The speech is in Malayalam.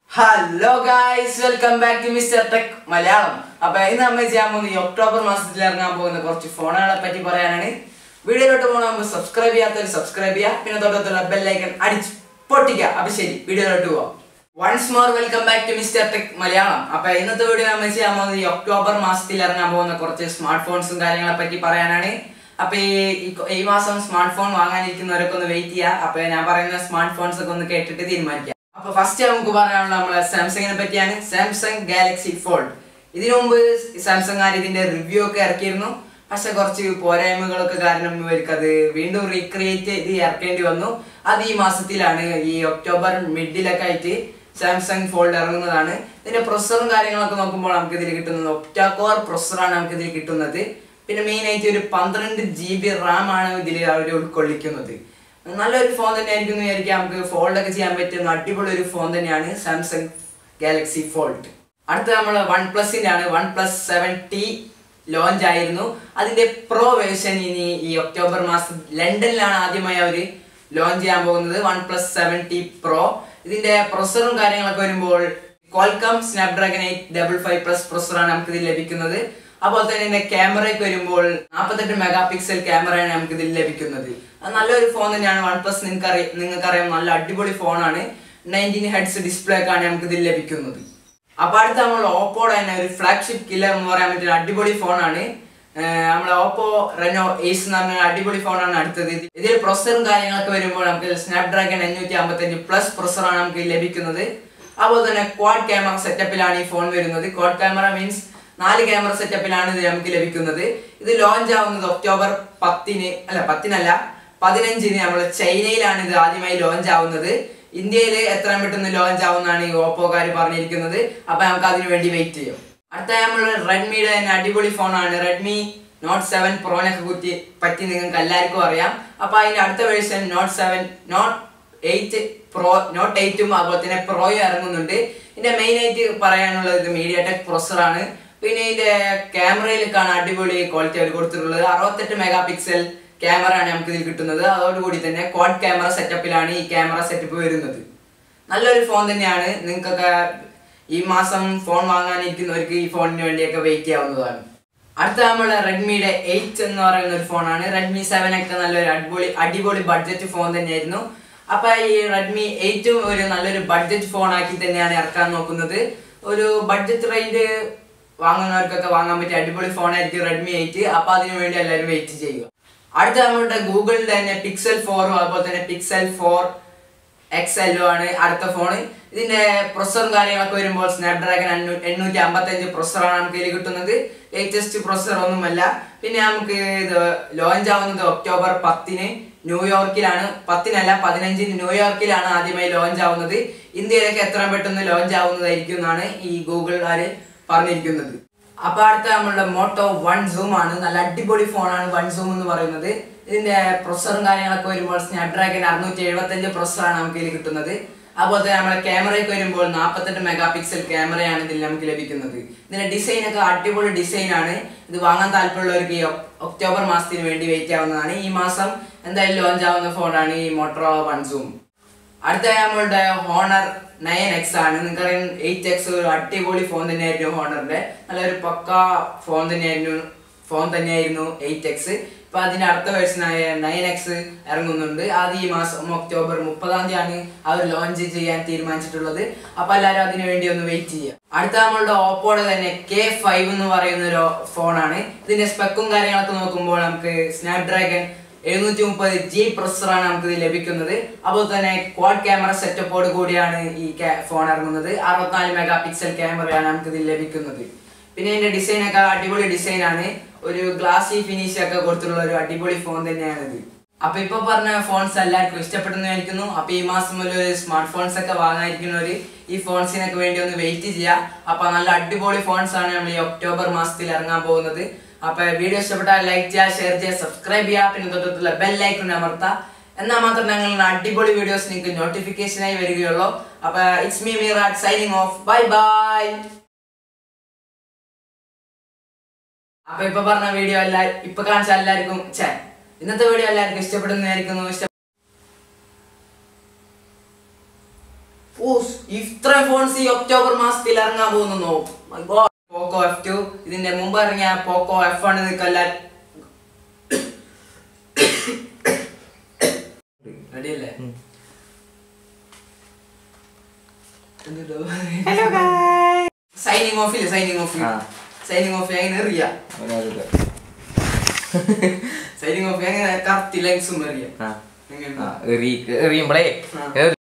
Hello guys welcome back to mister tech Malayalam അപ്പൊ ഇന്ന് നമ്മൾ ചെയ്യാൻ പോകുന്ന ഈ ഒക്ടോബർ മാസത്തിൽ ഇറങ്ങാൻ പോകുന്ന കുറച്ച് ഫോണുകളെ പറ്റി പറയാനാണ് വീഡിയോയിലോട്ട് പോകണമെങ്കിൽ സബ്സ്ക്രൈബ് ചെയ്യാത്തവർ സബ്സ്ക്രൈബ് ചെയ്യുക പിന്നെ തൊട്ടത്തുള്ള ബെല്ലൈക്കൺ അടിച്ച് പൊട്ടിക്കുക അപ്പൊ ശരി വീഡിയോയിലോട്ട് പോവാം once more welcome back to mister tech Malayalam അപ്പൊ ഇന്നത്തെ വീഡിയോ നമ്മൾ ചെയ്യാൻ പോകുന്നത് ഈ ഒക്ടോബർ മാസത്തിൽ ഇറങ്ങാൻ പോകുന്ന കുറച്ച് സ്മാർട്ട് ഫോൺസും കാര്യങ്ങളെ പറ്റി പറയാനാണ് അപ്പൊ ഈ ഈ- ഈ മാസം സ്മാർട്ട് ഫോൺ വാങ്ങാനിരിക്കുന്നവരൊക്കെ ഒന്ന് വെയിറ്റ് ചെയ്യുക അപ്പൊ ഞാൻ പറയുന്ന സ്മാർട്ട് ഫോൺസ് ഒക്കെ ഒന്ന് കേട്ടിട്ട് തീരുമാനിക്കാം അപ്പൊ ഫസ്റ്റ് നമുക്ക് പറയാനുള്ള നമ്മളെ സാംസങ്ങിനെ പറ്റിയാണ് സാംസങ് ഗാലക്സി ഫോൾഡ് ഇതിനു മുമ്പ് സാംസങ് ആര് ഇതിന്റെ റിവ്യൂ ഒക്കെ ഇറക്കിയിരുന്നു പക്ഷെ കുറച്ച് പോരായ്മകളൊക്കെ കാരണം ഇവർക്ക് അത് വീണ്ടും റീക്രിയേറ്റ് ചെയ്ത് ഇറക്കേണ്ടി വന്നു അത് ഈ മാസത്തിലാണ് ഈ ഒക്ടോബർ മിഡിലൊക്കെ ആയിട്ട് സാംസങ് ഫോൾഡ് ഇറങ്ങുന്നതാണ് ഇതിന്റെ പ്രൊസറും കാര്യങ്ങളൊക്കെ നോക്കുമ്പോൾ നമുക്ക് ഇതിൽ കിട്ടുന്നത് ഒക്ടാകോർ പ്രൊസറാണ് നമുക്ക് ഇതിൽ കിട്ടുന്നത് പിന്നെ മെയിൻ ആയിട്ട് ഒരു പന്ത്രണ്ട് ജി ബി റാം ആണ് ഇതിൽ അവർ ഉൾക്കൊള്ളിക്കുന്നത് നല്ലൊരു ഫോൺ തന്നെ ആയിരിക്കും എന്ന് വിചാരിക്കാം നമുക്ക് ഫോൾഡ് ഒക്കെ ചെയ്യാൻ പറ്റുന്ന അടിപൊളി ഒരു ഫോൺ തന്നെയാണ് സാംസങ് ഗാലക്സി ഫോൾഡ് അടുത്ത നമ്മൾ വൺ പ്ലസിന്റെ ആണ് OnePlus seven T launch ആയിരുന്നു അതിന്റെ പ്രോ വേർഷൻ ഇനി ഈ ഒക്ടോബർ മാസം ലണ്ടനിലാണ് ആദ്യമായി അവർ ലോഞ്ച് ചെയ്യാൻ പോകുന്നത് OnePlus seven T pro ഇതിന്റെ പ്രൊസറും കാര്യങ്ങളൊക്കെ വരുമ്പോൾ Qualcomm Snapdragon eight double five plus പ്രൊസറാണ് നമുക്ക് ഇതിൽ ലഭിക്കുന്നത് അതുപോലെ തന്നെ ഇതിന്റെ ക്യാമറയ്ക്ക് വരുമ്പോൾ നാൽപ്പത്തെട്ട് മെഗാ പിക്സൽ ക്യാമറയാണ് നമുക്ക് ഇതിൽ ലഭിക്കുന്നത് അത് നല്ലൊരു ഫോൺ തന്നെയാണ് വൺ പ്ലസ് നിങ്ങൾക്ക് അറിയാം നിങ്ങൾക്കറിയാം നല്ല അടിപൊളി ഫോണാണ് നയൻറ്റീൻ ഹെഡ്സ് ഡിസ്പ്ലേ ഒക്കെയാണ് നമുക്ക് ഇതിൽ ലഭിക്കുന്നത് അപ്പൊ അടുത്ത നമ്മൾ ഓപ്പോടെ തന്നെ ഒരു ഫ്ലാഗ്ഷിപ്പ് കില്ലർ എന്ന് പറയാൻ പറ്റിയ അടിപൊളി ഫോണാണ് നമ്മളെ ഓപ്പോ റെനോ എയ്സ് എന്ന് പറഞ്ഞ അടിപൊളി ഫോണാണ് അടുത്തത് ഇത് ഇതിൽ പ്രൊസറും കാര്യങ്ങളൊക്കെ വരുമ്പോൾ നമുക്ക് സ്നാപ്ഡ്രാഗൺ അഞ്ഞൂറ്റി അമ്പത്തഞ്ച് പ്ലസ് പ്രൊസറാണ് നമുക്ക് ലഭിക്കുന്നത് അതുപോലെ തന്നെ ക്വാഡ് ക്യാമറ സെറ്റപ്പിലാണ് ഈ ഫോൺ വരുന്നത് ക്വാഡ് ക്യാമറ മീൻസ് നാല് ക്യാമറ സെറ്റപ്പിലാണ് ഇത് നമുക്ക് ലഭിക്കുന്നത് ഇത് ലോഞ്ച് ആവുന്നത് ഒക്ടോബർ പത്തിന് അല്ല പത്തിനല്ല പതിനഞ്ചിന് നമ്മൾ ചൈനയിലാണ് ഇത് ആദ്യമായി ലോഞ്ച് ആവുന്നത് ഇന്ത്യയിൽ എത്രയും പെട്ടെന്ന് ലോഞ്ച് ആവുന്നതാണ് ഈ ഓപ്പോക്കാർ പറഞ്ഞിരിക്കുന്നത് അപ്പൊ നമുക്ക് അതിനു വേണ്ടി വെയിറ്റ് ചെയ്യും അടുത്ത നമ്മൾ റെഡ്മിയുടെ തന്നെ അടിപൊളി ഫോണാണ് റെഡ്മി നോട്ട് സെവൻ പ്രോനൊക്കെ കുറ്റി പറ്റി നിങ്ങൾക്ക് എല്ലാവർക്കും അറിയാം അപ്പൊ അതിന്റെ അടുത്ത version note seven note eight pro note എയ്റ്റും അതുപോലെ തന്നെ പ്രോയും ഇറങ്ങുന്നുണ്ട് ഇതിന്റെ മെയിൻ ആയിട്ട് പറയാനുള്ളത് ഇത് മീഡിയ ടെക് പ്രൊസറാണ് പിന്നെ ഇതിന്റെ ക്യാമറയിൽ കാണാൻ അടിപൊളി ക്വാളിറ്റി അവർ കൊടുത്തിട്ടുള്ളത് അറുപത്തെട്ട് മെഗാ പിക്സൽ ക്യാമറയാണ് നമുക്ക് ഇതിൽ കിട്ടുന്നത് അതോടുകൂടി തന്നെ ക്വാഡ് ക്യാമറ സെറ്റപ്പിലാണ് ഈ ക്യാമറ സെറ്റപ്പ് വരുന്നത് നല്ലൊരു ഫോൺ തന്നെയാണ് നിങ്ങൾക്കൊക്കെ ഈ മാസം ഫോൺ വാങ്ങാനിരിക്കുന്നവർക്ക് ഈ ഫോണിന് വേണ്ടിയൊക്കെ വെയിറ്റ് ചെയ്യാവുന്നതാണ് അടുത്ത നമ്മളെ റെഡ്മിയുടെ എയ്റ്റ് എന്ന് പറയുന്ന ഒരു ഫോണാണ് റെഡ്മി സെവൻ ഒക്കെ നല്ലൊരു അടിപൊളി അടിപൊളി ബഡ്ജറ്റ് ഫോൺ തന്നെയായിരുന്നു അപ്പൊ ഈ റെഡ്മി എയ്റ്റും ഒരു നല്ലൊരു ബഡ്ജറ്റ് ഫോൺ ആക്കി തന്നെയാണ് ഇറക്കാൻ നോക്കുന്നത് ഒരു ബഡ്ജറ്റ് റേഞ്ച് വാങ്ങുന്നവർക്കൊക്കെ വാങ്ങാൻ പറ്റിയ അടിപൊളി ഫോൺ ആയിരിക്കും റെഡ്മി എയ്റ്റ് അപ്പൊ അതിനു വേണ്ടി എല്ലാവരും വെയിറ്റ് ചെയ്യുക അടുത്ത നമ്മളുടെ ഗൂഗിളിന്റെ തന്നെ പിക്സൽ ഫോറും അതുപോലെ തന്നെ പിക്സൽ ഫോർ എക്സെല്ലും ആണ് അടുത്ത ഫോൺ ഇതിന്റെ പ്രൊസറും കാര്യങ്ങളൊക്കെ വരുമ്പോൾ സ്നാപ്ഡ്രാഗൺ എണ്ണൂറ്റി അമ്പത്തഞ്ച് പ്രൊസറാണ് നമുക്ക് ഇതിൽ കിട്ടുന്നത് ലേറ്റസ്റ്റ് പ്രൊസർ ഒന്നുമല്ല പിന്നെ നമുക്ക് ഇത് ലോഞ്ച് ആവുന്നത് ഒക്ടോബർ പത്തിന് ന്യൂയോർക്കിലാണ് പത്തിനല്ല പതിനഞ്ചിന് ന്യൂയോർക്കിലാണ് ആദ്യമായി ലോഞ്ച് ആവുന്നത് ഇന്ത്യയിലൊക്കെ എത്രയും പെട്ടെന്ന് ലോഞ്ച് ആവുന്നതായിരിക്കും എന്നാണ് ഈ ഗൂഗിൾകാര് പറഞ്ഞിരിക്കുന്നത് അപ്പൊ അടുത്ത നമ്മളുടെ മോട്ടോ വൺ സൂം ആണ് നല്ല അടിപൊളി ഫോണാണ് വൺ സൂം എന്ന് പറയുന്നത് ഇതിന്റെ പ്രൊസറും കാര്യങ്ങളൊക്കെ വരുമ്പോൾ സ്നാപ്ഡ്രാഗൺ അറുന്നൂറ്റി എഴുപത്തി അഞ്ച് പ്രൊസറാണ് നമുക്ക് ഇതിൽ കിട്ടുന്നത് അതുപോലെ തന്നെ നമ്മുടെ ക്യാമറയൊക്കെ വരുമ്പോൾ നാൽപ്പത്തെട്ട് മെഗാ പിക്സൽ ക്യാമറയാണ് ഇതിൽ നമുക്ക് ലഭിക്കുന്നത് ഇതിന്റെ ഡിസൈൻ ഒക്കെ അടിപൊളി ഡിസൈൻ ആണ് ഇത് വാങ്ങാൻ താല്പര്യമുള്ളവർക്ക് ഈ ഒക്- ഒക്ടോബർ മാസത്തിന് വേണ്ടി വെയിറ്റ് ആവുന്നതാണ് ഈ മാസം എന്തായാലും ലോഞ്ച് ആവുന്ന ഫോണാണ് ഈ മോട്ടറോ വൺ സൂം അടുത്ത നമ്മളുടെ ഹോണർ നയൻ എക്സ് ആണ് നിങ്ങൾക്കറിയാം എയ്റ്റ് എക്സ് ഒരു അടിപൊളി ഫോൺ തന്നെയായിരുന്നു ഹോണറിന്റെ നല്ലൊരു പക്ക ഫോൺ തന്നെയായിരുന്നു ഫോൺ തന്നെയായിരുന്നു എയ്റ്റ് എക്സ് ഇപ്പൊ അതിന്റെ അടുത്ത വേർഷനായ നയൻ എക്സ് ഇറങ്ങുന്നുണ്ട് അത് ഈ മാസം ഒക്ടോബർ മുപ്പതാം തീയതിയാണ് അവർ ലോഞ്ച് ചെയ്യാൻ തീരുമാനിച്ചിട്ടുള്ളത് അപ്പൊ എല്ലാവരും അതിനു വേണ്ടി ഒന്ന് വെയിറ്റ് ചെയ്യുക അടുത്ത നമ്മളുടെ ഓപ്പോയുടെ തന്നെ കെ ഫൈവ് എന്ന് പറയുന്ന ഒരു ഫോണാണ് ഇതിന്റെ സ്പെക്കും കാര്യങ്ങളൊക്കെ നോക്കുമ്പോൾ നമുക്ക് സ്നാപ്ഡ്രാഗൺ എഴുന്നൂറ്റി മുപ്പത് ജി പ്രൊസറാണ് നമുക്ക് ഇത് ലഭിക്കുന്നത് അതുപോലെ തന്നെ ക്വാഡ് ക്യാമറ സെറ്റപ്പോട് കൂടിയാണ് ഈ ഫോൺ ഇറങ്ങുന്നത് അറുപത്തിനാല് മെഗാ പിക്സൽ ക്യാമറയാണ് നമുക്ക് ഇതിൽ ലഭിക്കുന്നത് പിന്നെ ഇതിന്റെ ഡിസൈൻ ഒക്കെ അടിപൊളി ഡിസൈൻ ആണ് ഒരു ഗ്ലാസി ഫിനിഷ് ഒക്കെ കൊടുത്തിട്ടുള്ള ഒരു അടിപൊളി ഫോൺ തന്നെയാണ് ഇത് അപ്പൊ ഇപ്പൊ പറഞ്ഞ ഫോൺസ് എല്ലാവർക്കും ഇഷ്ടപ്പെടുന്നു വിചാരിക്കുന്നു അപ്പൊ ഈ മാസം മുതൽ ഒരു സ്മാർട്ട് ഫോൺസ് ഒക്കെ വാങ്ങാതിരിക്കുന്നവര് ഈ ഫോൺസിനൊക്കെ വേണ്ടി ഒന്ന് വെയിറ്റ് ചെയ്യുക അപ്പൊ നല്ല അടിപൊളി ഫോൺസ് ആണ് നമ്മൾ ഈ ഒക്ടോബർ മാസത്തിൽ ഇറങ്ങാൻ പോകുന്നത് അപ്പൊ വീഡിയോ ഇഷ്ടപ്പെട്ടാൽ ലൈക്ക് ചെയ്യുക ഷെയർ ചെയ്യുക സബ്സ്ക്രൈബ് ചെയ്യുക പിന്നെ തൊട്ടടുത്തുള്ള ബെൽ ലൈക്കൺ അമർത്താം എന്നാൽ മാത്രം ഞങ്ങളുടെ അടിപൊളി വീഡിയോസ് നിങ്ങൾക്ക് നോട്ടിഫിക്കേഷൻ ആയി വരികയുള്ളൂ അപ്പൊ ഇറ്റ്സ് മീ മീറാറ്റ് സൈനിങ് ഓഫ് ബൈ ബൈ അപ്പൊ ഇപ്പൊ പറഞ്ഞ വീഡിയോ എല്ലാ ഇപ്പൊ കാണിച്ച എല്ലാവർക്കും ഛേ ഇന്നത്തെ വീഡിയോ എല്ലാവർക്കും ഇഷ്ടപ്പെടുന്നതായിരിക്കുന്നു ഇഷ്ട ഓ ഇത്രയും ഫോൺസ് ഈ ഒക്ടോബർ മാസത്തിൽ ഇറങ്ങാൻ പോകുന്നു പോക്കോ എഫ് ടു ഇതിന്റെ മുമ്പ് ഇറങ്ങിയ പോക്കോ എഫ് വൺ നിൽക്കല്ല റെഡിയല്ലേ സൈനിങ് ഓഫ് ഇല്ല സൈനിങ് ഓഫ് ആ. സൈനിങ് ഓഫ് എങ്ങനെ എറിയാം അവനത് സൈനിങ് ഓഫ് എങ്ങനെ കറക്റ്റ് ലെങ്സും എറിയാം ആ എങ്ങനെ ആ, എറി എറിയുമ്പളേ ആ. എറി